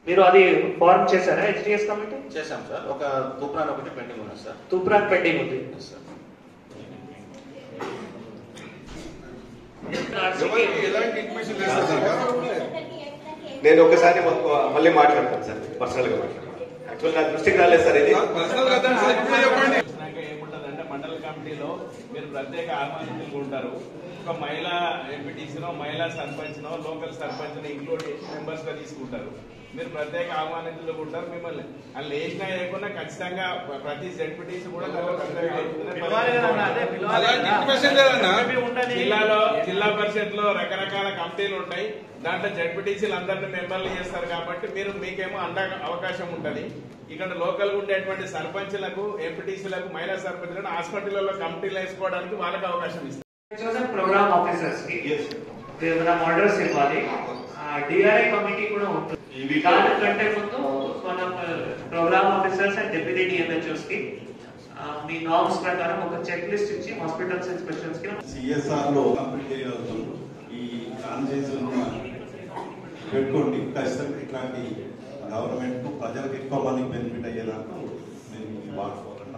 మీరు అది ఫార్మ్ చేశారా హెచ్డిఎస్ కమిటీ చేశాం సార్ ఒక తూప్రాన్ ఒకటి పెండింగ్ ఉన్నది సార్ తూప్రాన్ పెండింగ్ ఉంది ఎస్ సార్ ఎవరికి ఎలాంటి ఇన్ఫర్మేషన్ లేదు సార్ నేను ఒకసారి మొ- మళ్ళీ మాట్లాడతాను సార్ పర్సనల్ గా మాట్లాడతాను యాక్చువల్ నా దృష్టికి రాలేదు సార్ ఇది పర్సనల్ గా దాని సార్ ఇప్పుడే చెప్పండి వచ్చినాక ఏముంటదంటే మండల కమిటీలో మీరు ప్రత్యేక ఆహ్వానితులు ఉంటారు ఒక మహిళా ఎంపీటీసీనో మహిళా సర్పంచ్నో లోకల్ సర్పంచ్ని ఇంక్లూడ్ చేసి మెంబర్స్ గా తీసుకుంటారు మీరు ప్రత్యేక ఆహ్వానితులు ఉంటారు మిమ్మల్ని వాళ్ళు వేసినా వేయకుండా ఖచ్చితంగా ప్రతి జడ్పీటీసీ కూడా దాంట్లో ప్రత్యేక ఆహ్వానితులనే అలాంటి ఇన్ఫర్మేషన్ లేదన్నా జిల్లాలో జిల్లా పరిషత్ లో రకరకాల కమిటీలు ఉంటాయి దాంట్లో జడ్పీటీసీలు అందరిని మెంబర్లు చేస్తారు కాబట్టి మీరు మీకేమో అండ అవకాశం ఉంటది ఇక్కడ లోకల్ ఉండేటువంటి సర్పంచ్లకు ఎంపీటీసీలకు మహిళా సర్పంచ్లను హాస్పిటల్లో కమిటీలు వేసుకోవడానికి వాళ్ళకి అవకాశం ఇస్తారు ప్రోగ్రామ్ ఆఫీసర్స్ కి మనం ఆర్డర్స్ ఇవ్వాలి డిఆర్ఐ కమిటీ కూడా ఉంటుంది దానికంటే ముందు మనం program officers and deputy DMHOs కి ఆ, మీ నామ్స్ ప్రకారం ఒక చెక్ లిస్ట్ ఇచ్చి హాస్పిటల్స్ ఇన్స్పెక్షన్స్ కి సిఎస్ఆర్ లో కంప్లీట్ చేయగలుగుతాం ఈ కాన్సెన్స్ పెట్టుకోండి ఖచ్చితంగా ఇట్లాంటి గవర్నమెంట్ కు ప్రజలకు ఎక్కువ మందికి బెనిఫిట్ అయ్యేదాకా మేము వాడుకోవాలన్నాం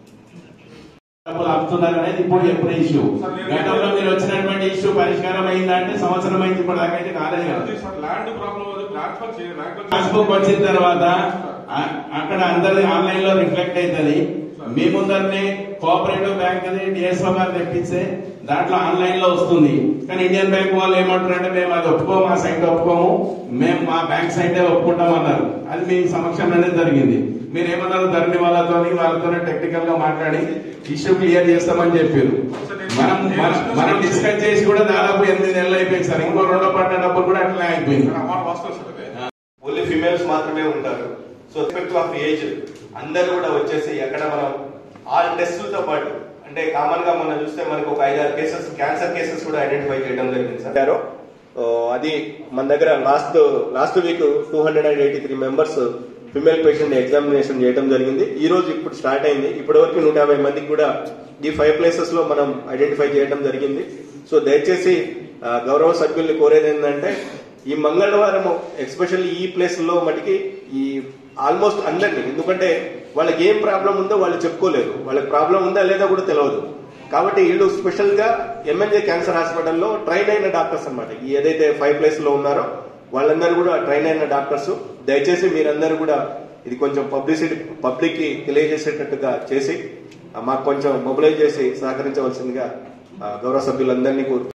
డబ్బులు ఆపుతున్నారు అనేది ఇప్పుడు ఎప్పుడు ఇష్యూ గతంలో మీరు వచ్చినటువంటి ఇష్యూ పరిష్కారం అయిందంటే సంవత్సరం అయింది ఇప్పుడు దాకా అయితే కాలేదు కదా ల్యాండ్ ప్రాబ్లం ట్రాన్స్ఫర్ చేయాలి పాస్బుక్ వచ్చిన తర్వాత అ- అక్కడ అందరి ఆన్లైన్ లో రిఫ్లెక్ట్ అవుతుంది మీ ముందరనే కోఆపరేటివ్ బ్యాంక్ అని డిఎస్ఓ గారు తెప్పిస్తే దాంట్లో ఆన్లైన్ లో వస్తుంది కానీ ఇండియన్ బ్యాంక్ వాళ్ళు ఏమంటారంటే మేము అది ఒప్పుకోము ఆ సైట్ ఒప్పుకోము మేము మా బ్యాంక్ సైటే ఒప్పుకుంటాం అన్నారు అది మీ సమక్షంలోనే జరిగింది మీరు ఏమన్నారు ధరణి వాళ్ళతో వాళ్ళతో టెక్నికల్ గా మాట్లాడి ఇష్యూ క్లియర్ చేస్తామని చెప్పారు మనం మనం- మనం డిస్కస్ చేసి కూడా దాదాపు ఎనిమిది నెలలు అయిపోయింది సార్ ఇంకో రెండో పడ్డ డబ్బులు కూడా అట్లా అయిపోయింది అమౌంట్ వాస్తవం సార్ అదే ఓన్లీ ఫిమేల్స్ మాత్రమే ఉంటారు సో ఎఫెక్టివ్ ఆఫ్ ఏజ్ అందరూ కూడా వచ్చేసి ఎక్కడ మనం ఆల్ టెస్టులతో పాటు అంటే కామన్ గా మనం చూస్తే మనకు ఒక ఐదారు కేసెస్ క్యాన్సర్ కేసెస్ కూడా ఐడెంటిఫై చేయడం జరిగింది సార్ ఓ, అది మన దగ్గర last last week two hundred and eighty three members female patient examination చేయడం జరిగింది ఈ రోజు ఇప్పుడు స్టార్ట్ అయింది ఇప్పటి వరకు నూట యాభై మందికి కూడా ఈ ఫైవ్ ప్లేసెస్ లో మనం ఐడెంటిఫై చేయడం జరిగింది సో దయచేసి ఆ, గౌరవ సభ్యుల్ని కోరేది ఏంటంటే ఈ మంగళవారం ఎస్పెషల్లీ ఈ ప్లేస్ లో మటుకి ఈ ఆల్మోస్ట్ అందరినీ ఎందుకంటే వాళ్ళకి ఏం ప్రాబ్లం ఉందో వాళ్ళు చెప్పుకోలేరు వాళ్ళకి ప్రాబ్లం ఉందా లేదా కూడా తెలియదు కాబట్టి వీళ్ళు స్పెషల్ గా ఎంఎన్జే క్యాన్సర్ హాస్పిటల్లో ట్రైన్ అయిన డాక్టర్స్ అన్నమాట ఈ ఏదైతే ఫైవ్ ప్లేస్ లో ఉన్నారో వాళ్ళందరూ కూడా ట్రైన్ అయిన డాక్టర్స్ దయచేసి మీరందరూ కూడా ఇది కొంచెం పబ్లిసిటీ పబ్లిక్ కి తెలియజేసేటట్టుగా చేసి ఆ, మాకు కొంచెం మొబిలైజ్ చేసి సహకరించవలసిందిగా ఆ, గౌరవ సభ్యులందరినీ కోరు